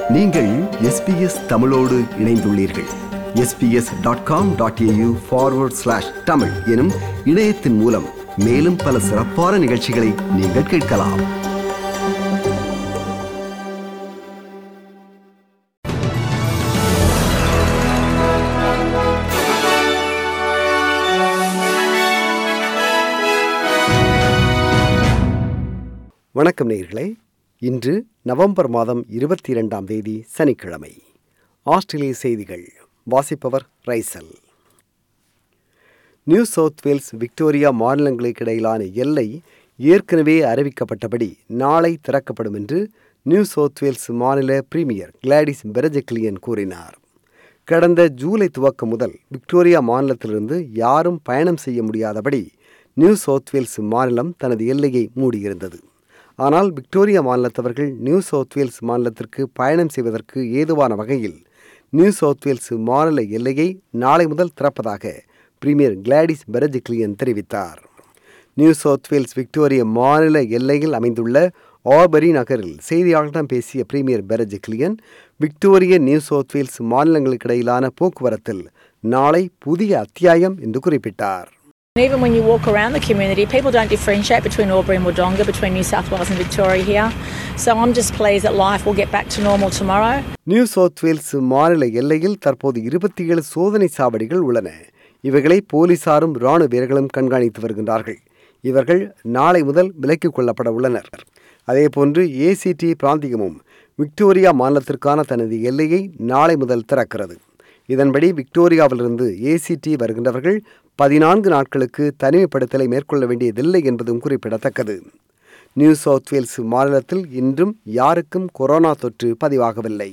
நீங்கள் எஸ்பிஎஸ் தமிழோடு இணைந்துள்ளீர்கள் SBS dot com dot AU forward slash Tamil எனும் இணையத்தின் மூலம் மேலும் பல சிறப்பான நிகழ்ச்சிகளை நீங்கள் கேட்கலாம் வணக்கம் நேயர்களே இன்று நவம்பர் மாதம் இருபத்தி இரண்டாம் தேதி சனிக்கிழமை ஆஸ்திரேலிய செய்திகள் வாசிப்பவர் Raisal New South Wales Victoria மாநிலங்களுக்கு இடையிலான எல்லை ஏற்கனவே அறிவிக்கப்பட்டபடி நாளை திறக்கப்படும் என்று நியூ சவுத் வேல்ஸ் மாநில பிரீமியர் கிளாடிஸ் பெரஜெக்லியன் கூறினார் கடந்த ஜூலை துவக்கம் முதல் விக்டோரியா மாநிலத்திலிருந்து யாரும் பயணம் செய்ய முடியாதபடி நியூ சவுத் வேல்ஸ் மாநிலம் தனது எல்லையை மூடியிருந்தது ஆனால் விக்டோரியா மாநிலத்தவர்கள் நியூ சவுத் வேல்ஸ் மாநிலத்திற்கு பயணம் செய்வதற்கு ஏதுவான வகையில் நியூ சவுத் வேல்ஸ் மாநில எல்லையை நாளை முதல் திறப்பதாக பிரீமியர் கிளாடிஸ் பெரஜிக்லியன் தெரிவித்தார் நியூ சவுத் வேல்ஸ் விக்டோரியா மாநில எல்லையில் அமைந்துள்ள ஆபரி நகரில் செய்தியாளர்களிடம் பேசிய premier Berejiklian Victoria New South Wales மாநிலங்களுக்கு இடையிலான போக்குவரத்தில் நாளை புதிய அத்தியாயம் என்று குறிப்பிட்டார் Even when you walk around the community, people don't differentiate between Albury and Wodonga, between New South Wales and Victoria here. So I'm just pleased that life will get back to normal tomorrow. New South Wales மாநில எல்லையில் தற்போது இருபத்தி ஏழு சோதனை சாவடிகள் உள்ளன இவைகளை போலீசாரும் இராணுவ வீரர்களும் கண்காணித்து வருகின்றார்கள் இவர்கள் நாளை முதல் விலக்கிக் கொள்ளப்பட உள்ளனர் அதேபோன்று ஏசிடி பிராந்தியமும் விக்டோரியா மாநிலத்திற்கான தனது எல்லையை நாளை முதல் திறக்கிறது இதன்படி விக்டோரியாவிலிருந்து ஏசிடி வருகின்றவர்கள் பதினான்கு நாட்களுக்கு தனிமைப்படுத்தலை மேற்கொள்ள வேண்டியதில்லை என்பதும் குறிப்பிடத்தக்கது நியூ சவுத் வேல்ஸ் மாநிலத்தில் இன்றும் யாருக்கும் கொரோனா தொற்று பதிவாகவில்லை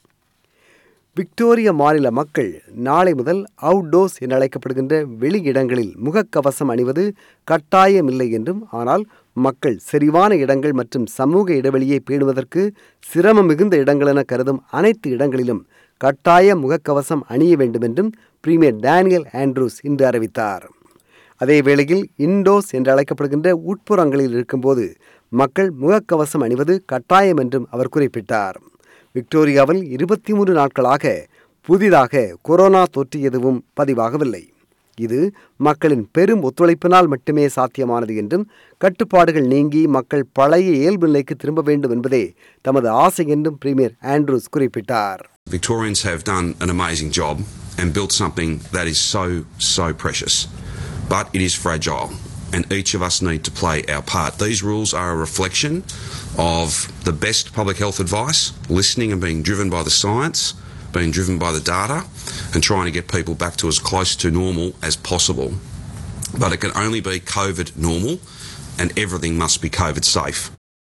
விக்டோரிய மாநில மக்கள் நாளை முதல் அவுட்டோர்ஸ் என அழைக்கப்படுகின்ற வெளி இடங்களில் முகக்கவசம் அணிவது கட்டாயமில்லை என்றும் ஆனால் மக்கள் செறிவான இடங்கள் மற்றும் சமூக இடைவெளியை பேணுவதற்கு சிரமம் மிகுந்த இடங்கள் என கருதும் அனைத்து இடங்களிலும் கட்டாய முகக்கவசம் அணிய வேண்டும் என்றும் பிரீமியர் டேனியல் ஆண்ட்ரூஸ் இன்று அறிவித்தார் அதே வேளையில் இண்டோஸ் என்று அழைக்கப்படுகின்ற உட்புறங்களில் இருக்கும்போது மக்கள் முகக்கவசம் அணிவது கட்டாயம் என்றும் அவர் குறிப்பிட்டார் விக்டோரியாவில் இருபத்தி மூன்று நாட்களாக புதிதாக கொரோனா தொற்று எதுவும் பதிவாகவில்லை இது மக்களின் பெரும் ஒத்துழைப்பினால் மட்டுமே சாத்தியமானது என்றும் கட்டுப்பாடுகள் நீங்கி மக்கள் பழைய இயல்பு நிலைக்கு திரும்ப வேண்டும் என்பதே தமது ஆசை என்றும் பிரீமியர் ஆண்ட்ரூஸ் குறிப்பிட்டார் Victorians have done an amazing job and built something that is so, so precious. But it is fragile, and each of us need to play our part. These rules are a reflection of the best public health advice, listening and being driven by the science, being driven by the data, and trying to get people back to as close to normal as possible. But it can only be COVID normal, and everything must be COVID safe.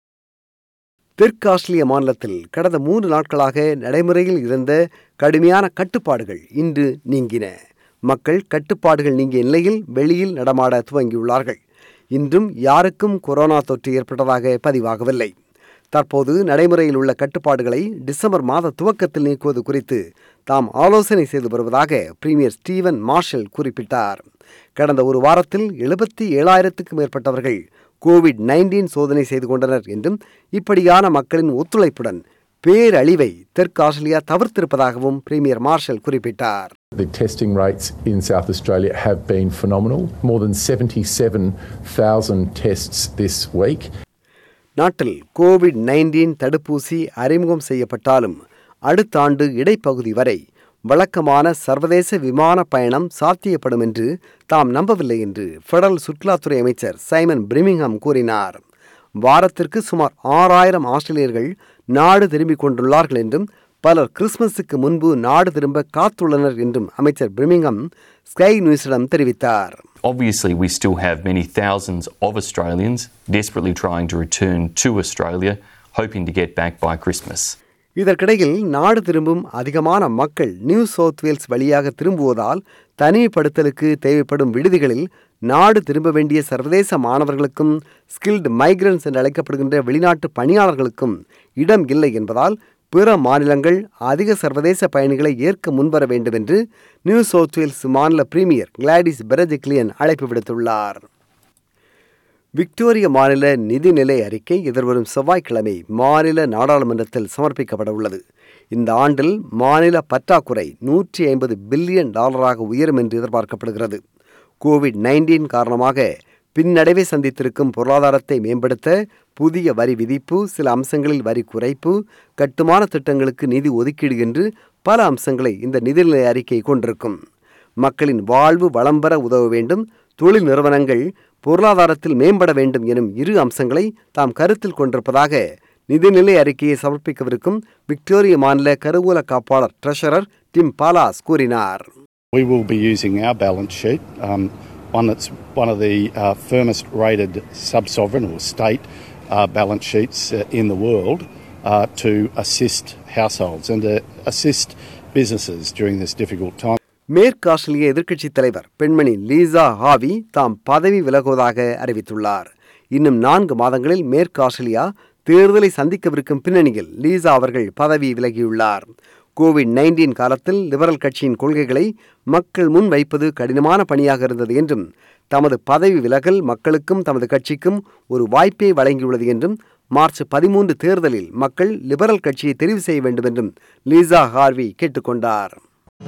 தெற்கு ஆஸ்திரேலிய மாநிலத்தில் கடந்த மூன்று நாட்களாக நடைமுறையில் இருந்த கடுமையான கட்டுப்பாடுகள் இன்று நீங்கின மக்கள் கட்டுப்பாடுகள் நீங்கிய நிலையில் வெளியில் நடமாட துவங்கியுள்ளார்கள் இன்றும் யாருக்கும் கொரோனா தொற்று ஏற்பட்டதாக பதிவாகவில்லை தற்போது நடைமுறையில் உள்ள கட்டுப்பாடுகளை டிசம்பர் மாத துவக்கத்தில் நீக்குவது குறித்து தாம் ஆலோசனை செய்து வருவதாக பிரீமியர் ஸ்டீவன் மார்ஷல் குறிப்பிட்டார் கடந்த ஒரு வாரத்தில் எழுபத்தி ஏழாயிரத்துக்கும் மேற்பட்டவர்கள் கோவிட் நைன்டீன் சோதனை செய்து கொண்டனர் என்றும் இப்படியான மக்களின் ஒத்துழைப்புடன் பேரழிவை தெற்கு ஆஸ்திரேலியா தவிர்த்திருப்பதாகவும் பிரீமியர் மார்ஷல் குறிப்பிட்டார் The testing rates in South Australia have been phenomenal. More than 77,000 tests this week. நாட்டில் கோவிட் நைன்டீன் தடுப்பூசி அறிமுகம் செய்யப்பட்டாலும் அடுத்த ஆண்டு இடைப்பகுதி வரை வழக்கமான சர்வதேச விமான பயணம் சாத்தியப்படும் என்று தாம் நம்பவில்லை என்று ஃபெடரல் சுற்றுலாத்துறை அமைச்சர் சைமன் பிரிமிங்ஹாம் கூறினார் வாரத்திற்கு சுமார் ஆறாயிரம் ஆஸ்திரேலியர்கள் நாடு திரும்பிக் கொண்டுள்ளார்கள் என்றும் பலர் கிறிஸ்துமஸுக்கு முன்பு நாடு திரும்ப காத்துள்ளனர் என்றும் அமைச்சர் பிரிமிங்ஹாம் ஸ்கை நியூஸிடம் தெரிவித்தார் Obviously, we still have many thousands of Australians desperately trying to return to Australia, hoping to get back by Christmas. இதற்கிடையில் நாடு திரும்பும் அதிகமான மக்கள் நியூ சவுத் வேல்ஸ் வழியாக திரும்புவதால் தனிமைப்படுத்தலுக்கு தேவைப்படும் விடுதிகளில் நாடு திரும்ப வேண்டிய சர்வதேச மாணவர்களுக்கும் ஸ்கில்டு மைக்ரன்ஸ் என்று அழைக்கப்படுகின்ற வெளிநாட்டு பணியாளர்களுக்கும் இடம் இல்லை என்பதால் பிற மாநிலங்கள் அதிக சர்வதேச பயணிகளை ஏற்க முன்வர வேண்டும் என்று நியூ சவுத் வேல்ஸ் மாநில பிரீமியர் கிளாடிஸ் பெரஜிக்லியன் அழைப்பு விடுத்துள்ளார் விக்டோரிய மாநில நிதிநிலை அறிக்கை எதிர்வரும் செவ்வாய்க்கிழமை மாநில நாடாளுமன்றத்தில் சமர்ப்பிக்கப்பட உள்ளது இந்த ஆண்டில் மாநில பற்றாக்குறை நூற்றி ஐம்பது பில்லியன் டாலராக உயரும் என்று எதிர்பார்க்கப்படுகிறது கோவிட் நைன்டீன் காரணமாக பின்னடைவை சந்தித்திருக்கும் பொருளாதாரத்தை மேம்படுத்த புதிய வரி விதிப்பு சில அம்சங்களில் வரி குறைப்பு கட்டுமான திட்டங்களுக்கு நிதி ஒதுக்கீடு என்று பல அம்சங்களை இந்த நிதிநிலை அறிக்கை கொண்டிருக்கும் மக்களின் வாழ்வு வளம் பெற உதவ வேண்டும் தொழில் நிறுவனங்கள் பொருளாதாரத்தில் மேம்பட வேண்டும் எனும் இரு அம்சங்களை தாம் கருத்தில் கொண்டிருப்பதாக நிதிநிலை அறிக்கையை சமர்ப்பிக்கவிருக்கும் விக்டோரிய மாநில கருவூல காப்பாளர் ட்ரெஷரர் டிம் பாலாஸ் கூறினார் We will be using our balance sheet, um, one that's one of the uh, firmest rated sub sovereign or state uh, balance sheets uh, in the world, uh, to assist households and to assist businesses during this difficult time. மேற்கு ஆஸ்திரேலிய எதிர்க்கட்சித் தலைவர் பெண்மணி Lisa ஹாவி தாம் பதவி விலகுவதாக அறிவித்துள்ளார் இன்னும் நான்கு மாதங்களில் மேற்கு ஆஸ்திரேலியா தேர்தலை சந்திக்கவிருக்கும் பின்னணியில் லீசா அவர்கள் பதவி விலகியுள்ளார் கோவிட் நைன்டீன் காலத்தில் லிபரல் கட்சியின் கொள்கைகளை மக்கள் முன் வைப்பது கடினமான பணியாக இருந்தது என்றும் தமது பதவி விலகல் மக்களுக்கும் தமது கட்சிக்கும் ஒரு வாய்ப்பை வழங்கியுள்ளது என்றும் மார்ச் பதிமூன்று தேர்தலில் மக்கள் லிபரல் கட்சியை தெரிவு செய்ய வேண்டும் என்றும் லீசா ஹார்வி கேட்டுக்கொண்டார்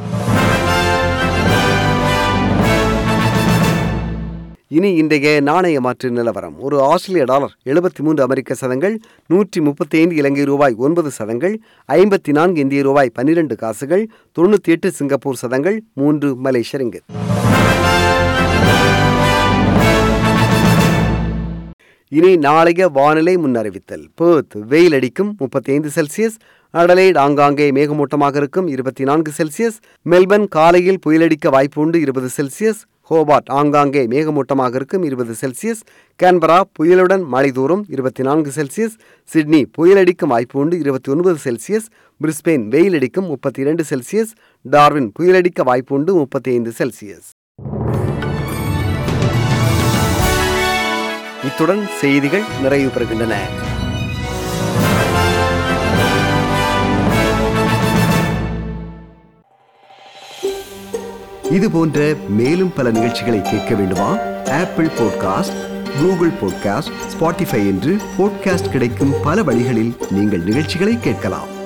இனி இன்றைய நாணய மாற்று நிலவரம் ஒரு ஆஸ்திரேலிய டாலர் எழுபத்தி மூன்று அமெரிக்க சதங்கள் நூற்றி முப்பத்தி ஐந்து இலங்கை ரூபாய் ஒன்பது சதங்கள் ஐம்பத்தி நான்கு இந்திய ரூபாய் பன்னிரண்டு காசுகள் தொண்ணூற்றி எட்டு சிங்கப்பூர் சதங்கள் மூன்று மலேசிய ரிங்கித் இனி நாளைய வானிலை முன்னறிவித்தல் பேர்த் வெயில் அடிக்கும் முப்பத்தி ஐந்து செல்சியஸ் அடலைட் ஆங்காங்கே மேகமூட்டமாக இருக்கும் இருபத்தி நான்கு செல்சியஸ் மெல்பர்ன் காலையில் புயலடிக்க வாய்ப்பு உண்டு இருபது செல்சியஸ் ஹோபார்ட் ஆங்காங்கே மேகமூட்டமாக இருக்கும் இருபது செல்சியஸ் கேன்பரா புயலுடன் மழை தூரும் இருபத்தி நான்கு செல்சியஸ் சிட்னி புயலடிக்கும் வாய்ப்பு உண்டு இருபத்தி ஒன்பது செல்சியஸ் பிரிஸ்பெயின் வெயில் அடிக்கும் முப்பத்தி இரண்டு செல்சியஸ் டார்வின் புயலடிக்க வாய்ப்பு உண்டு முப்பத்தி ஐந்து செல்சியஸ் இத்துடன் செய்திகள் நிறைவு பெறுகின்றன இது போன்ற மேலும் பல நிகழ்ச்சிகளை கேட்க வேண்டுமா Apple podcast Google podcast Spotify என்று பாட்காஸ்ட் கிடைக்கும் பல வழிகளில் நீங்கள் நிகழ்ச்சிகளை கேட்கலாம்